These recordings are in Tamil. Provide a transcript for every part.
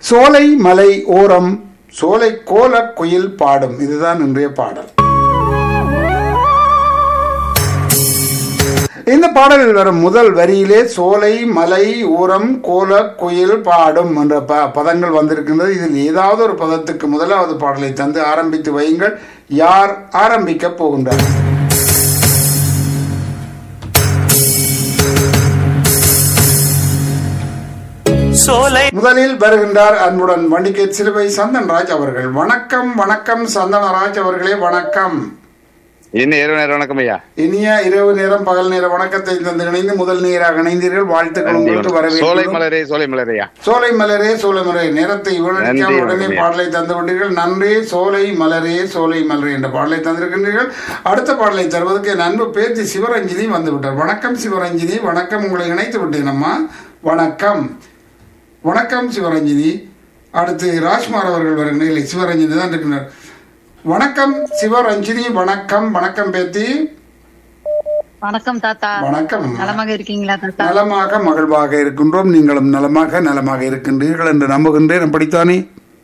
சோலை மலை ஓரம் சோலை கோல குயில் பாடும் இதுதான் இன்றைய பாடல் இந்த பாடலில் வரும் முதல் வரியிலே சோலை மலை ஊரம் கோல குயில் பாடும் என்ற ப பதங்கள் வந்திருக்கின்றது இதில் ஏதாவது ஒரு பதத்துக்கு முதலாவது பாடலை தந்து ஆரம்பித்து வையுங்கள் யார் ஆரம்பிக்க போகின்றார் சோலை முதலில் வருகின்றார் அன்புடன் வண்டிகேட் சிலுவை சந்தன்ராஜ் அவர்கள் வணக்கம் வணக்கம் சந்தனராஜ் அவர்களே வணக்கம் என்ன இரவு நேரம் வணக்கம் ஐயா இனிய இரவு நேரம் பகல் நேர வணக்கத்தை தந்து இணைந்து முதல் நேராக இணைந்தீர்கள் வாழ்த்துக்கள் உங்களுக்கு சோலை வரவேற்கிறோம் மலரே சோலை மலரையா சோலை மலரே சோலை மலரே நேரத்தை வீணடிக்காமல் நன்றி, உடனே வணக்கம். பாடலை தந்து விட்டீர்கள் நன்றி சோலை மலரே சோலை மலரே என்ற பாடலை தந்திருக்கின்றீர்கள் அடுத்த பாடலை தருவதற்கு என் அன்பு பேச்சு சிவரஞ்சினி வந்து விட்டார் வணக்கம் சிவரஞ்சினி வணக்கம் உங்களை இணைத்து விட்டேன் அம்மா வணக்கம் வணக்கம் சிவரஞ்சினி அடுத்து ராஜ்குமார் அவர்கள் வருகின்ற இல்லை சிவரஞ்சினி தான் இருக்கின்றார் வணக்கம் சிவரஞ்சினி வணக்கம் வணக்கம் பேத்தி வணக்கம் தாத்தா வணக்கம் அம்மா. நலமாக இருக்கீங்களா தாத்தா நலமாக மகிழ்வாக இருக்கின்றோம் நீங்களும் நலமாக நலமாக இருக்கின்றீர்கள் என்று நம்புகின்றேன் அப்படித்தானே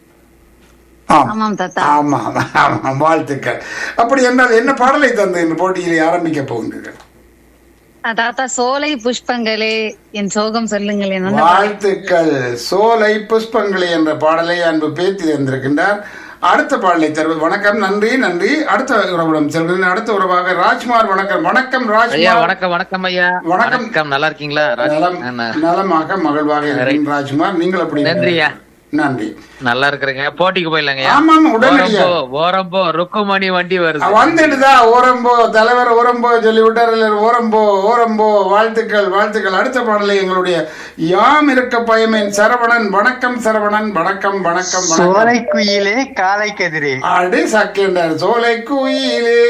ஆம் ஆமாம் தாத்தா ஆமாம் ஆமாம் வாழ்த்துக்கள் அப்படி என்றால் என்ன பாடலை தந்து இந்த போட்டியிலே ஆரம்பிக்க போகின்றீர்கள் ஆ, தாத்தா சோலை புஷ்பங்களே என் சோகம் சொல்லுங்கள் என்ன பாடல்? வாழ்த்துக்கள் சோலை புஷ்பங்களே என்ற பாடலை அன்பு பேத்தி தந்திருக்கின்றார் அடுத்த பாடலை தருவது வணக்கம் நன்றி நன்றி அடுத்த உறவிடம் செல்கிறேன் அடுத்த உறவாக ராஜ்குமார் வணக்கம் வணக்கம் ஐயா ராஜ்குமார் வணக்கம் வணக்கம் ஐயா வணக்கம். வணக்கம் நல்லா இருக்கீங்களா ராஜ்- நலம் அண்ணா, நலமாக மகிழ்வாக இருக்கிறேன் ராஜ்குமார் நீங்கள் எப்படி நன்றியா. நன்றி நல்லா இருக்கிறேங்க போட்டிக்கு போயிடலாங்க ஆமா, ஆமா, உடனடியா. ஓரம்போ ஓரம்போ ருக்குமணி வண்டி வருது வந்துட்டுதா ஓரம்போ தலைவர் ஓரம்போ சொல்லி விட்டார் இல்ல ஓரம்போ ஓரம்போ வாழ்த்துக்கள் வாழ்த்துக்கள் அடுத்த பாடலை எங்களுடைய யாம் இருக்க பயமேன் சரவணன் வணக்கம் சரவணன் வணக்கம் வணக்கம் வணக்கம் சோலை குயிலே காலை கதிரே அடி சக்கெண்டர் சோலை குயிலே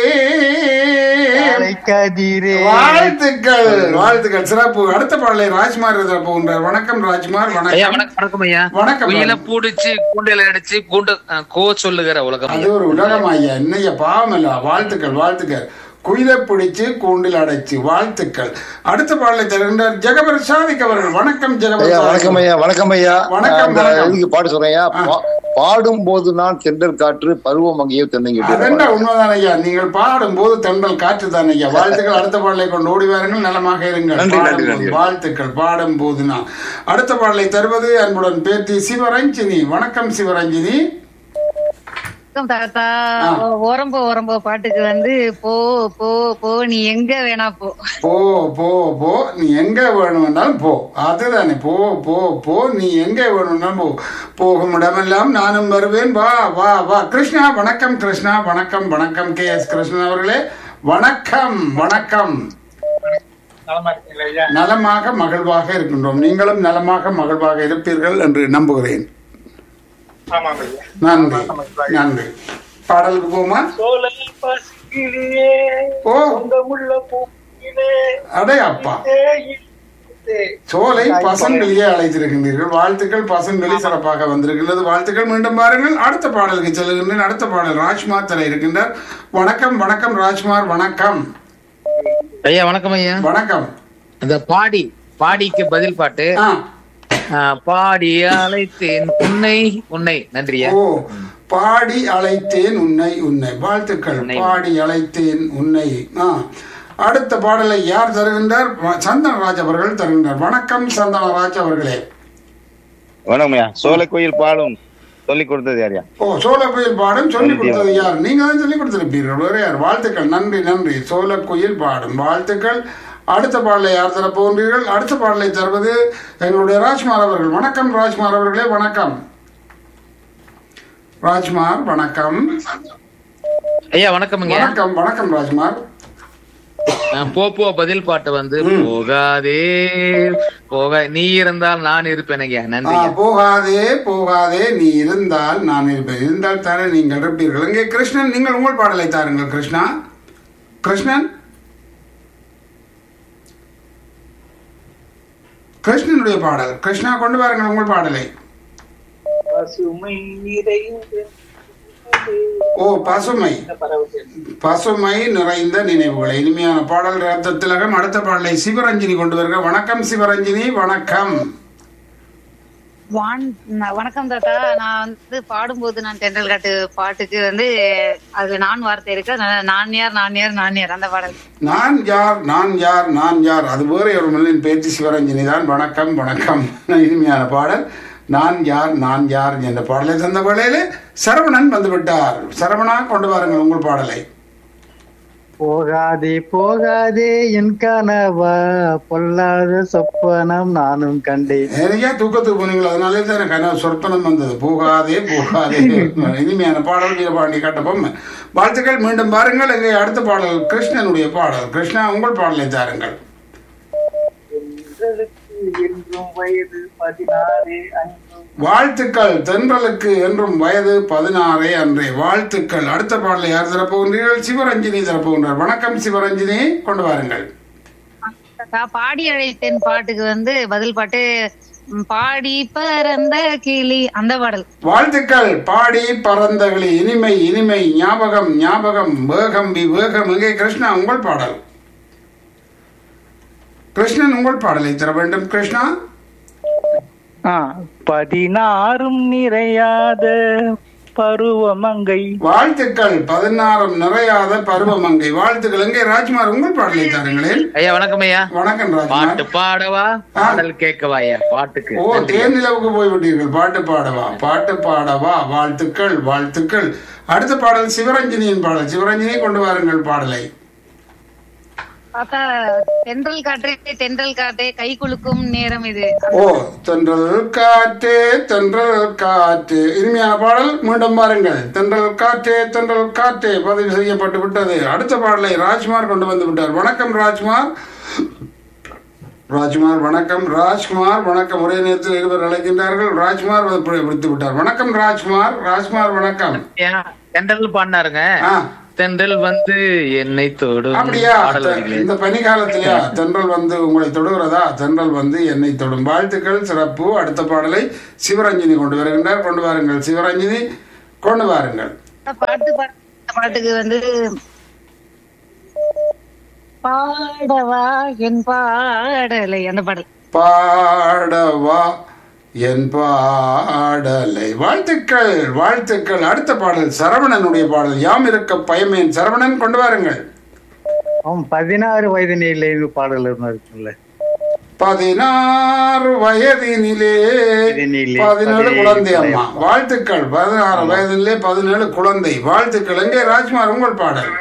காலை கதிரே வாழ்த்துக்கள் வாழ்த்துக்கள் சிறப்பு அடுத்த பாடலை ராஜ்குமார் போகின்றார் வணக்கம் ராஜ்குமார் ஐயா வணக்கம் வணக்கம் வணக்கம் ஐயா வணக்கம் குயில பூடிச்சு கூண்டில அடிச்சு கூண்டு அஹ், கோ சொல்லுகிற உலகம் அது ஐயா. ஒரு உலகம் ஐயா என்னைய பாவம் இல்ல வாழ்த்துக்கள் வாழ்த்துக்கள் குயிலை பிடிச்சு கூண்டில் அடைச்சு வாழ்த்துக்கள் அடுத்த பாடலை தருகின்றார் ஜெகபர் சாதிக் அவர்கள் வணக்கம் ஜெகபர் ஐயா சாதிக். வணக்கம் ஐயா வணக்கம் ஐயா வணக்கம், அந்த வணக்கம். இதுக்கு பாட்டு சொல்றேன் ஐயா பா- பாடும் போது நான் தென்றல் காற்று பருவம் அங்கேயோ தென்னங்கிட்டு அதென்ன உண்மைதான் ஐயா நீங்கள் பாடும் போது தென்றல் காற்று தான் ஐயா வாழ்த்துக்கள் அடுத்த பாடலை கொண்டு ஓடி வாருங்கள் நலமாக இருங்கள் நன்றி, நன்றி, பாடும் நன்றி. போது. வாழ்த்துக்கள் பாடும் போது நான் அடுத்த பாடலை தருவது அன்புடன் பேத்தி சிவரஞ்சினி வணக்கம் சிவரஞ்சினி வணக்கம் தாத்தா ஆ. ஓ- ஓரம்போ ஓரம்போ பாட்டுக்கு வந்து போ போ போ நீ எங்க வேணா போ போ போ போ நீ எங்க வேணும்னாலும் போ அதுதானே போ போ போ நீ எங்க வேணும்னாலும் போ போகும் இடமெல்லாம் நானும் வருவேன் வா வா வா கிருஷ்ணா வணக்கம் கிருஷ்ணா வணக்கம் வணக்கம் கே எஸ் கிருஷ்ணன் அவர்களே வணக்கம் வணக்கம் நலமாக மகிழ்வாக இருக்கின்றோம் நீங்களும் நலமாக மகிழ்வாக இருப்பீர்கள் என்று நம்புகிறேன் நன்றி நன்றி பாடலுக்கு போமா சோலை பசிக்கிளியே ஓ சொந்தமுள்ள பூக்கிலே அடே அப்பா சோலை பசங்களிலே அழைத்திருக்கின்றீர்கள் வாழ்த்துக்கள் பசங்களி சிறப்பாக வந்திருக்கின்றது வாழ்த்துக்கள் மீண்டும் பாருங்கள் அடுத்த பாடலுக்கு செல்கின்றேன் அடுத்த பாடல் ராஜ்குமார் தர இருக்கின்றார் வணக்கம் வணக்கம் ராஜ்குமார் வணக்கம் ஐயா வணக்கம் ஐயா வணக்கம் இந்த பாடி பாடிக்கு பதில் பாட்டு ஆ அஹ், பாடி அழைத்தேன் உன்னை உன்னை நன்றியா ஓ பாடி அழைத்தேன் உன்னை உன்னை வாழ்த்துக்கள் உன்னை. பாடி அழைத்தேன் உன்னை ஆ அடுத்த பாடலை யார் தருகின்றார் வ- சந்தனராஜ் அவர்கள் தருகின்றார் வணக்கம் சந்தனராஜ் அவர்களே வணக்கம் ஐயா சோலை கோயில் பாடும் சொல்லி கொடுத்தது யாரையா ஓ சோழக்குயில் பாடும் சொல்லிக் கொடுத்தது யார் நீங்க தான் சொல்லிக் கொடுத்திருப்பீர்கள் வேற யார் வாழ்த்துக்கள் நன்றி நன்றி சோழக்குயில் பாடும் வாழ்த்துக்கள் அடுத்த பாடலை யார் தர போகின்றீர்கள் அடுத்த பாடலை தருவது எங்களுடைய ராஜ்குமார் அவர்கள் வணக்கம் ராஜ்குமார் அவர்களே வணக்கம் ராஜ்குமார் வணக்கம் ஐயா வணக்கம் ஐயா வணக்கம் வணக்கம் ராஜ்குமார் அஹ், போ போ பதில் பாட்டு வந்து போகாதே போக நீ இருந்தால் நான் இருப்பேன் ஐயா ஆ, நன்றி போகாதே போகாதே நீ இருந்தால் நான் இருப்பேன் இருந்தால் தானே நீங்கள் இருப்பீர்கள் இங்கே கிருஷ்ணன் நீங்கள் உங்கள் பாடலை தாருங்கள் கிருஷ்ணா கிருஷ்ணன் கிருஷ்ணனுடைய பாடல் கிருஷ்ணா கொண்டு வாருங்கள் உங்கள் பாடலை பசுமை நிறைந்த ஓ பசுமை பசுமை நிறைந்த நினைவுகள் இனிமையான பாடல் ரத்த திலகம் அடுத்த பாடலை சிவரஞ்சினி கொண்டு வருக வணக்கம் சிவரஞ்சினி வணக்கம் வான் ந- வணக்கம் தாத்தா நான் வந்து பாடும்போது நான் தென்றல் காட்டு பாட்டுக்கு வந்து அதுல நான் வார்த்தை இருக்கு அதனால நான் யார் நான் யார் நான் யார் அந்த பாடல் நான் யார் நான் யார் நான் யார் அது வேறு ஒரு மனிதன் பேச்சு சிவரஞ்சனி தான் வணக்கம் வணக்கம் இனிமையான பாடல் நான் யார் நான் யார் என்ற பாடலை தந்த வேளையிலே சரவணன் வந்து விட்டார் சரவணா கொண்டு வாருங்கள் உங்கள் பாடலை போகாதே போகாதே என் கனவா பொல்லாத சொப்பனம் நானும் கண்டேன் நிறைய தூக்கத்துக்கு போனீங்களா அதனாலே தான் எனக்கு கனவு சொற்பனம் வந்தது போகாதே போகாதே இனிமையான பாடல் வீரபாண்டி கட்டபொம் வாழ்த்துக்கள் மீண்டும் பாருங்கள் எங்கே அடுத்த பாடல் கிருஷ்ணனுடைய பாடல் கிருஷ்ணா உங்கள் பாடலை தாருங்கள் தென்றலுக்கு என்றும் வயது பதினாறு அன்பு வாழ்த்துக்கள் தென்றலுக்கு என்றும் வயது பதினாறே அன்றே வாழ்த்துக்கள் அடுத்த பாடலை யார் தரப்போகின்றீர்கள் சிவரஞ்சினி தரப்போகின்றார் வணக்கம் சிவரஞ்சினி கொண்டு வாருங்கள் தாத்தா பாடி அழைத்தேன் பாட்டுக்கு வந்து பதில் பாட்டு ம், பாடி பறந்த கிளி அந்த பாடல் வாழ்த்துக்கள் பாடி பறந்தகளி இனிமை இனிமை ஞாபகம் ஞாபகம் வேகம் விவேகம் எங்கே கிருஷ்ணா உங்கள் பாடல் கிருஷ்ணன் உங்கள் பாடலை தர வேண்டும் கிருஷ்ணா ஆ, பதினாறும் நிறையாத பருவமங்கை வாழ்த்துக்கள் பதினாறும் நிறையாத பருவமங்கை வாழ்த்துக்கள் எங்கே ராஜ்குமார் உங்கள் பாடலை தாருங்களேன் ஐயா வணக்கம் ஐயா வணக்கம் ராஜ்குமார் பாட்டு பாடவா பாடல் கேட்கவா ஐயா பாட்டுக்கு ஓ தேனிலவுக்கு போய்விட்டீர்கள் பாட்டு பாடவா பாட்டு பாடவா வாழ்த்துக்கள் வாழ்த்துக்கள் அடுத்த பாடல் சிவரஞ்சனியின் பாடல் சிவரஞ்சனி கொண்டு வாருங்கள் பாடலை தாத்தா தென்றல் காற்றே தென்றல் காற்றே கை குலுக்கும் நேரம் இது ஓ தென்றல் காற்றே தென்றல் காற்று இனிமையான பாடல் மீண்டும் பாருங்கள் தென்றல் காற்றே தென்றல் காற்றே பதிவு செய்யப்பட்டு விட்டது அடுத்த பாடலை ராஜ்குமார் கொண்டு வந்து விட்டார் வணக்கம் ராஜ்குமார் ராஜ்குமார் வணக்கம் ராஜ்குமார் வணக்கம் ஒரே நேரத்தில் இருவர் அழைக்கின்றார்கள் ராஜ்குமார் வந்து பி- பிடித்து விட்டார் வணக்கம் ராஜ்குமார் ராஜ்குமார் வணக்கம் ஐயா, தென்றல் பாடினாருங்க ஆ தென்றல் வந்து என்னை தொடும் அப்படியா பாடல் தெ- வரிகளே. இந்த பனிக்காலத்திலயா தென்றல் வந்து உங்களை தொடுகிறதா தென்றல் வந்து என்னை தொடும் வாழ்த்துக்கள் சிறப்பு அடுத்த பாடலை சிவரஞ்சினி கொண்டு வருகின்றார் கொண்டு வாருங்கள் சிவரஞ்சினி கொண்டு வாருங்கள் பாட்டு பாட பாட்டுக்கு வந்து பாடவா என் பாடலை அந்த பாடல் பாடவா என் பாடலை வாழ்த்துக்கள் வாழ்த்துக்கள் அடுத்த பாடல் சரவணனுடைய பாடல் யாம் இருக்க பயமேன் சரவணன் கொண்டு வாருங்கள் அவன் பதினாறு வயது நிலைவு பாடல் ஒண்ணு இருக்குல்ல பதினாறு வயதினிலே வயதினிலே பதினேழு பதினேழு குழந்தை அம்மா குழந்தை. வாழ்த்துக்கள் பதினாறு வயதினிலே பதினேழு குழந்தை வாழ்த்துக்கள் எங்கே ராஜ்குமார் உங்கள் பாடல்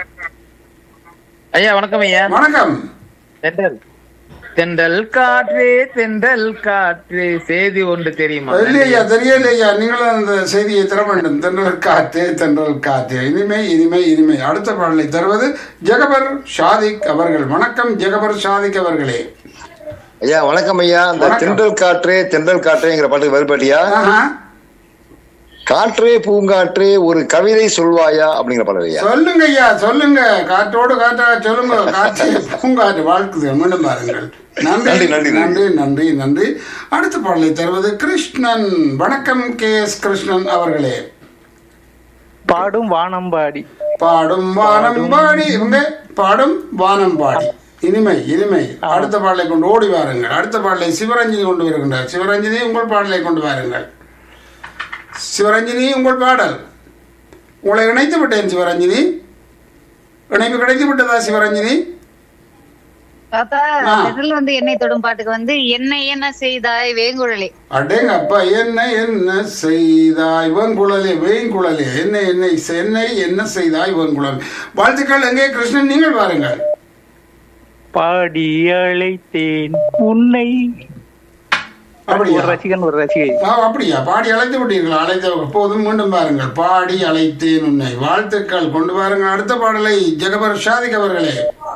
ஐயா வணக்கம் ஐயா வணக்கம் தென்றல் தென்றல் காற்றே தென்றல் காற்றே செய்தி ஒன்று தெரியுமா இல்லையா தெரியலையா நீங்களும் அந்த செய்தியை தர வேண்டும் தென்றல் காற்றே தென்றல் காற்றே இனிமை இனிமை இனிமை அடுத்த பாடலை தருவது ஜெகபர் ஷாதிக் அவர்கள் வணக்கம் ஜெகபர் ஷாதிக் அவர்களே ஐயா வணக்கம் ஐயா அந்த வணக்கம். தென்றல் காற்றே தென்றல் காற்றேங்கிற பாட்டுக்கு வருபாட்டியா ஆஹா. காற்றே பூங்காற்றே ஒரு கவிதை சொல்வாயா அப்படிங்கிற பாடல் ஐயா சொல்லுங்க ஐயா சொல்லுங்க காற்றோடு காற்றா சொல்லுங்க காற்று பூங்காற்று வாழ்க்குது மீண்டும் பாருங்கள் நன்றி நன்றி, நன்றி, நன்றி நன்றி நன்றி அடுத்த பாடலை தருவது கிருஷ்ணன் வணக்கம் கே எஸ் கிருஷ்ணன் அவர்களே பாடும் வானம்பாடி பாடும் வானம்பாடி இவங்க பாடும் வானம்பாடி இனிமை இனிமை அடுத்த பாடலை கொண்டு ஓடி வாருங்கள் அடுத்த பாடலை சிவரஞ்சனி கொண்டு வருகின்றார் சிவரஞ்சனி உங்கள் பாடலை கொண்டு வாருங்கள் சிவரஞ்சனி உங்கள் பாடல் உங்களை இணைத்து விட்டேன் சிவரஞ்சனி இணைப்பு கிடைத்து விட்டதா சிவரஞ்சனி தாத்தா ஆ. தென்றல் வந்து என்னை தொடும் பாட்டுக்கு வந்து என்ன என்ன செய்தாய் வேங்குழலே அடேங்க அப்பா என்ன என்ன செய்தாய் வெண்குழலே வேங்குழலே என்ன என்னை என்னை என்ன செய்தாய் வெண்குழல் வாழ்த்துக்கள் எங்கே கிருஷ்ணன் நீங்கள் பாருங்கள் பாடி அழைத்தேன் உன்னை அப்படியா ஒரு ரசிகன் ஒரு ரசிகை ஆ, அப்படியா பாடி அழைத்து விட்டீர்கள் அழைத்த போதும் மீண்டும் பாருங்கள் பாடி அழைத்தேன் உன்னை வாழ்த்துக்கள் கொண்டு வாருங்கள் அடுத்த பாடலை ஜெகபர் ஷாதிக் அவர்களே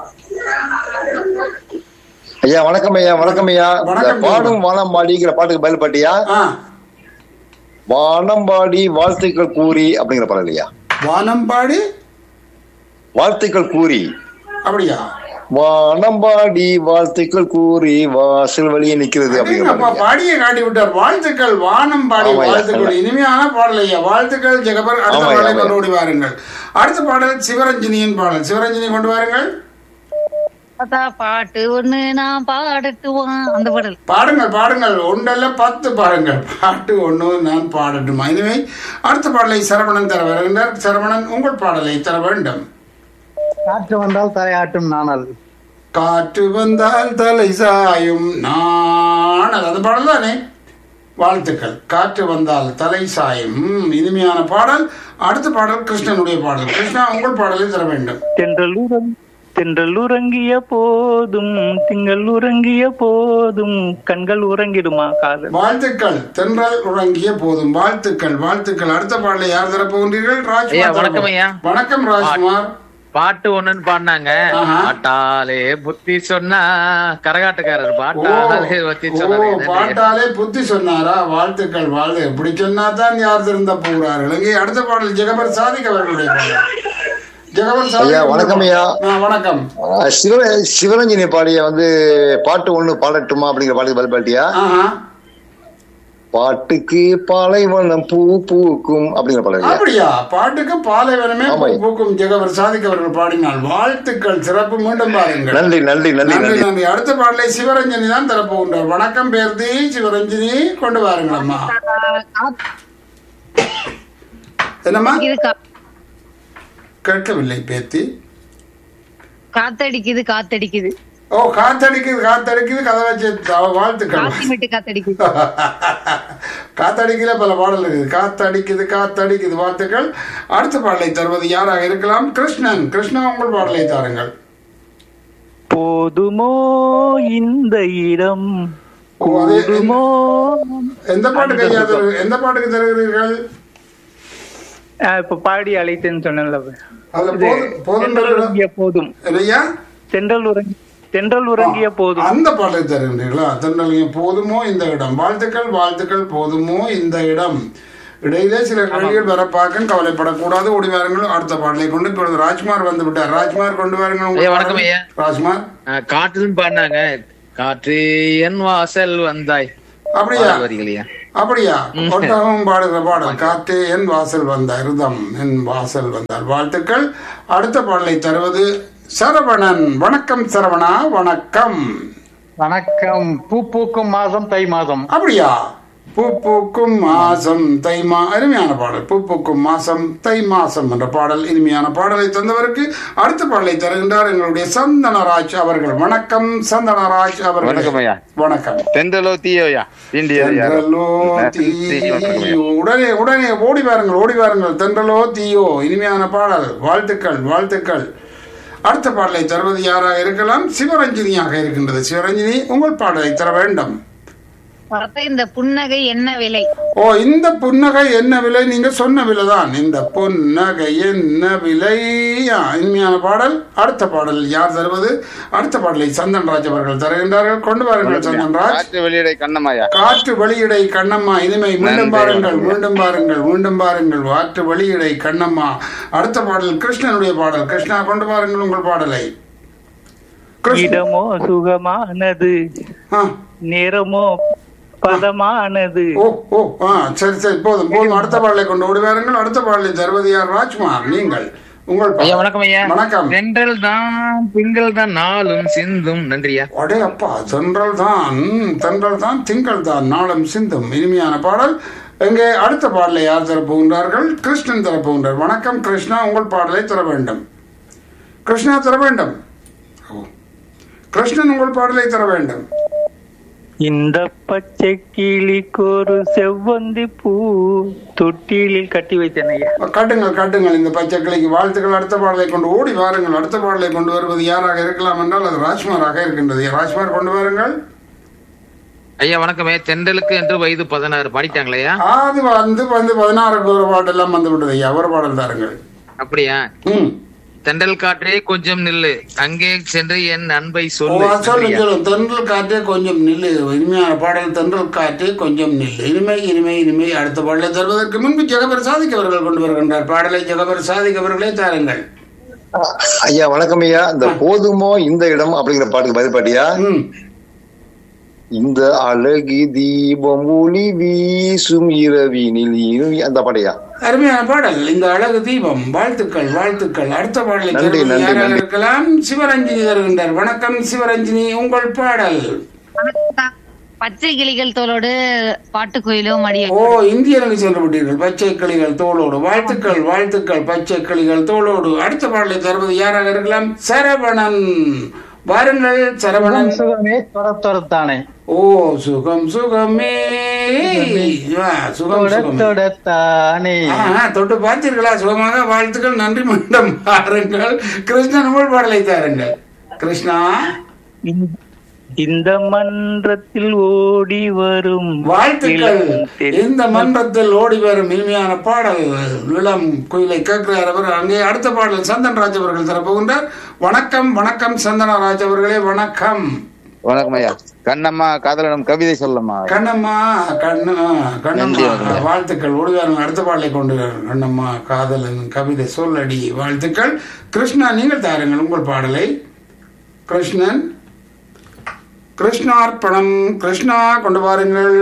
ஐயா வணக்கம் ஐயா வணக்கம் ஐயா இந்த வணக்கம். பாடும் வானம்பாடிங்கிற பாட்டுக்கு பதில் பாட்டியா ஆ வானம்பாடி வாழ்த்துக்கள் கூறி அப்படிங்கிற பாடல் ஐயா வானம்பாடி வாழ்த்துக்கள் கூறி அப்படியா வானம்பாடி வாழ்த்துக்கள் கூறி வாசல் வழியே நிக்கிறது அப்படிங்கிற அப்பா பாடல் ஐயா. பாடியை காட்டி விட்டார் வாழ்த்துக்கள் வானம் பாடி ஆமாய்யா, வாழ்த்துக்கள் இனிமையான பாடல் ஐயா வாழ்த்துக்கள் ஜெகபர் அடுத்த ஆமாய்யா, பாடலை கொண்டு ஆமாய்யா. ஓடி வாருங்கள் அடுத்த பாடல் சிவரஞ்சனியின் பாடல் சிவரஞ்சனி கொண்டு வாருங்கள் தாத்தா பாட்டு ஒண்ணு நான் பாடட்டுமா அந்த பாடல் பாடுங்கள் பாடுங்கள் ஒன்றல்ல பத்து பாடுங்கள் பாட்டு ஒன்று நான் பாடட்டுமா இனிமே அடுத்த பாடலை சரவணன் தர வருகின்றார் சரவணன் உங்கள் பாடலை தர வேண்டும் காற்று வந்தால் தலையாட்டும் நாணல் காற்று வந்தால் தலை சாயும் நாணல் அந்த பாடல் தானே வாழ்த்துக்கள் காற்று வந்தால் தலை சாயும் ம், இனிமையான பாடல் அடுத்த பாடல் கிருஷ்ணனுடைய பாடல் கிருஷ்ணா உங்கள் பாடலை தர வேண்டும் தென்றல் உறங் தென்றல் உறங்கிய போதும் திங்கள் உறங்கிய போதும் கண்கள் உறங்கிடுமா காதல் வாழ்த்துக்கள் தென்றல் உறங்கிய போதும் வாழ்த்துக்கள் வாழ்த்துக்கள் அடுத்த பாடலை யார் தர போகின்றீர்கள் ஐயா, ராஜ்குமார் வணக்கம் தர- ஐயா. வணக்கம் ராஜ்குமார் பாட்டு ஒண்ணுன்னு பாடினாங்க ஆஹா. பாட்டாலே புத்தி சொன்னா கரகாட்டுக்காரர் ஓ பாட்டாலே புத்தி ஓ, சொன்னாரு பாட்டாலே புத்தி சொன்னாரா வாழ்த்துக்கள் வாழ்த்து இப்படி சொன்னா தான் யார் திருந்த போகிறார்கள் இங்கே அடுத்த பாடல் ஜெகபர் சாதிக் அவர்களுடைய பாடல் ஜெகபர் சாதிக் ஐயா, வணக்கம் ஐயா. ஆ, வணக்கம் ஆஹ் சிவ சிவரஞ்சனி பாடிய வந்து பாட்டு ஒண்ணு பாடட்டுமா அப்படிங்கிற பாட்டுக்கு பதில் பாட்டியா ஆஹா பாட்டுக்கு பாலைவனம் பூ பூக்கும் அப்படிங்கிற பாடல் ஐயா. அப்படியா பாட்டுக்கு பாலைவனமே ஆமா. பூ பூக்கும் ஜெகபர் சாதிக் அவர்கள் பாடினார் வாழ்த்துக்கள் சிறப்பு மீண்டும் பாருங்கள் நன்றி நன்றி நன்றி நன்றி நன்றி நன்றி அடுத்த பாடலை சிவரஞ்சனி தான் தரப்போகின்றார் வணக்கம் பேர்த்தி சிவரஞ்சனி கொண்டு வாருங்கள் அம்மா என்னம்மா இது கா- கேட்கவில்லை பேத்தி காத்தடிக்குது காத்தடிக்குது ஓ காத்தடிக்குது காத்தடிக்குது கதை வச்சு த- வாழ்த்துக்கள் காத்தி விட்டு காத்தடிக்குது காத்தடிக்கல பல பாடல் இருக்குது காத்தடிக்குது காத்தடிக்குது வாழ்த்துக்கள் அடுத்த பாடலை தருவது யாராக இருக்கலாம் கிருஷ்ணன் கிருஷ்ணா உங்கள் பாடலை தாருங்கள் போதுமோ இந்த இடம் ஓ, அது போதுமோ எந்த பாட்டுக்கு ஐயா தரு- எந்த பாட்டுக்கு தருகிறீர்கள் ஆஹ் இப்ப பாடி அழைத்தேன்னு சொன்னேன்ல அதுல போதும் போதும் தென்றல் தருகிறா- உறங்கிய போதும் இல்லையா தென்றல் உறங்கி தென்றல் உறங்கிய போதும் அந்த பாடலை தருகின்றீர்களா தென்றலிங்க போதுமோ இந்த இடம் வாழ்த்துக்கள் வாழ்த்துக்கள் போதுமோ இந்த இடம் இடையிலே சில கேள்விகள் வர பார்க்க கவலைப்படக்கூடாது ஓடி வாருங்கள் அடுத்த பாடலை கொண்டு இப்பொழுது ராஜ்குமார் வந்து விட்டார் ராஜ்குமார் கொண்டு வாருங்கள் உங்கள் ஐயா, வணக்கம் பாடலை. ஐயா. ராஜ்குமார் அஹ், காற்றுன்னு பாடினாங்க காற்று என் வாசல் வந்தாய் அப்படியா பாடல் வரிகளையா அப்படியா ஒட்டகம் பாடுகிற பாடல் காற்றே என் வாசல் வந்த இருதம் என் வாசல் வந்தார் வாழ்த்துக்கள் அடுத்த பாடலை தருவது சரவணன் வணக்கம் சரவணா வணக்கம் வணக்கம் பூ பூக்கும் மாதம் தை மாதம் அப்படியா பூ பூக்கும் மாசம் தை மா அருமையான பாடல் பூ பூக்கும் மாசம் தை மாசம் என்ற பாடல் இனிமையான பாடலை தந்தவருக்கு அடுத்த பாடலை தருகின்றார் எங்களுடைய சந்தனராஜ் அவர்கள் வணக்கம் சந்தனராஜ் அவர்கள் வணக்கம் ஐயா. வணக்கம் தென்றலோ தீயோயா தீண்டியது யாரோ தென்றலோ தீயோ உடனே உடனே ஓடி வாருங்கள் ஓடி வாருங்கள் தென்றலோ தீயோ இனிமையான பாடல் வாழ்த்துக்கள் வாழ்த்துக்கள் அடுத்த பாடலை தருவது யாராக இருக்கலாம் சிவரஞ்சினியாக இருக்கின்றது சிவரஞ்சினி உங்கள் பாடலை தர வேண்டும் பார்த்தா இந்த புன்னகை என்ன விலை ஓ இந்த புன்னகை என்ன விலை நீங்க சொன்ன விலை தான் இந்த புன்னகை என்ன விலை ஆ, இனிமையான பாடல் அடுத்த பாடல் யார் தருவது அடுத்த பாடலை சந்தன்ராஜ் அவர்கள் தருகின்றார்கள் கொண்டு வாருங்கள் சந்தன்ராஜ் காற்று வெளியிடை கண்ணமாயா காற்று வெளியிடை கண்ணம்மா இனிமை மீண்டும் நன்றி, பாருங்கள் வணக்கம். மீண்டும் பாருங்கள் மீண்டும் பாருங்கள் காற்று வெளியிடை கண்ணம்மா அடுத்த பாடல் கிருஷ்ணனுடைய பாடல் கிருஷ்ணா கொண்டு பாருங்கள் உங்கள் பாடலை கிருஷ்ண இடமோ சுகமானது ஆ, நேரமோ பதமானது ஓ ஓ ஆ சரி சரி போதும் போதும் அடுத்த பாடலை கொண்டு ஓடி வாருங்கள் அடுத்த பாடலை தருவது யார் ராஜ்குமார் நீங்கள் உங்கள் பாடல். ஐயா வணக்கம் ஐயா வணக்கம் தென்றல் தான் திங்கள் தான் நாளும் சிந்தும் நன்றியா அடே அப்பா தென்றல் தான் ம், தென்றல் தான் திங்கள் தான் நாளும் சிந்தும் இனிமையான பாடல் எங்கே அடுத்த பாடலை யார் தரப்போகின்றார்கள் கிருஷ்ணன் தரப்போகின்றார் வணக்கம் கிருஷ்ணா உங்கள் பாடலை தர வேண்டும் கிருஷ்ணா தர வேண்டும் ஓ. கிருஷ்ணன் உங்கள் பாடலை தர வேண்டும் இந்த பச்சை கிளிக்கொரு செவ்வந்தி பூ தொட்டிலில் கட்டி வைத்தேன் ஐயா கட்டுங்கள் கட்டுங்கள் இந்த பச்சை கிளிக்கு வாழ்த்துக்கள் அடுத்த பாடலை கொண்டு ஓடி வாருங்கள் அடுத்த பாடலை கொண்டு வருவது யாராக இருக்கலாம் என்றால் அது ராஜ்குமாராக இருக்கின்றது ராஜ்குமார் கொண்டு வாருங்கள் ஐயா வணக்கமே தென்றலுக்கு என்று வயது பதினாறு பாடிட்டாங்களையா அது வந்து வந்து பதினாறுக்கு ஒரு பாடெல்லாம் வந்து விட்டது ஐயா ஒரு பாடல் தாருங்கள் அப்படியா ம் தென்றல் காற்றே கொஞ்சம் நில்லு அங்கே சென்று என் அன்பை ஓ, சொல்லு அது சொல்லு நன்றியா. சொல்லு தென்றல் காற்றே கொஞ்சம் நில்லு இனிமையான பாடல் தென்றல் காற்றே கொஞ்சம் நில்லு இனிமை இனிமை இனிமை அடுத்த பாடலை தருவதற்கு முன்பு ஜெகபர் சாதிக் அவர்கள் கொண்டு வருகின்றார் பாடலை ஜெகபர் சாதிக் அவர்களே தாருங்கள் ஐயா வணக்கம் ஐயா இந்த போதுமோ இந்த இடம் அப்படிங்கிற பாட்டுக்கு பதில் பாட்டியா ம் இந்த அழகு தீபம் ஒளி வீசும் இரவினில் இனி அந்த படையா அருமையான பாடல் இந்த அழகு தீபம் வாழ்த்துக்கள் வாழ்த்துக்கள் அடுத்த பாடலை நன்றி, தருவது நன்றி, யாராக நன்றி. இருக்கலாம் சிவரஞ்சினி தருகின்றார் வணக்கம் சிவரஞ்சினி உங்கள் பாடல் வணக்கம். பச்சை கிளிகள் தோலோடு பாட்டு கோயிலும் அடிய ஓ இந்தியர்கள் சொல்லப்பட்டீர்கள் பச்சை கிளிகள் தோளோடு வாழ்த்துக்கள் வாழ்த்துக்கள் பச்சை கிளிகள் தோளோடு அடுத்த பாடலை தருவது யாராக இருக்கலாம் சரவணன் வாருங்கள் சரவணன் சுகமே தொட தொடத்தானே ஓ சுகம் சுகமே வா, சுகம் தொட சுகமே தொடத்தானே ஆ, தொட்டு பார்த்தீர்களா சுகமாக வாழ்த்துக்கள் நன்றி மண்டம் பாருங்கள் கிருஷ்ணன் உங்கள் பாடலை தாருங்கள் கிருஷ்ணா இந்த- இந்த மன்றத்தில் ஓடி வரும் வாழ்த்துக்கள் இளம் தெரி- இந்த மன்றத்தில் ஓடி வரும் இனிமையான பாடல் இளம் குயிலை கேட்கிறார் அவர் அங்கே அடுத்த பாடல் சந்தன் ராஜ் அவர்கள் தரப்போகின்றார் வணக்கம் வணக்கம் சந்தன ராஜ் அவர்களே வணக்கம் வணக்கம் ஐயா கண்ணம்மா காதலனும் கவிதை சொல்லம்மா கண்ணம்மா கண்ணு கண்ணம்மா நன்றி, நன்றி. வாழ்த்துக்கள் ஒளிவாரன் அடுத்த பாடலை கொண்டு வர. கண்ணம்மா காதலன் கவிதை சொல்லடி வாழ்த்துக்கள் கிருஷ்ணா நீங்கள் தாருங்கள் உங்கள் பாடலை கிருஷ்ணன் கிருஷ்ணார்ப்பணம் கிருஷ்ணா கொண்டு வாருங்கள்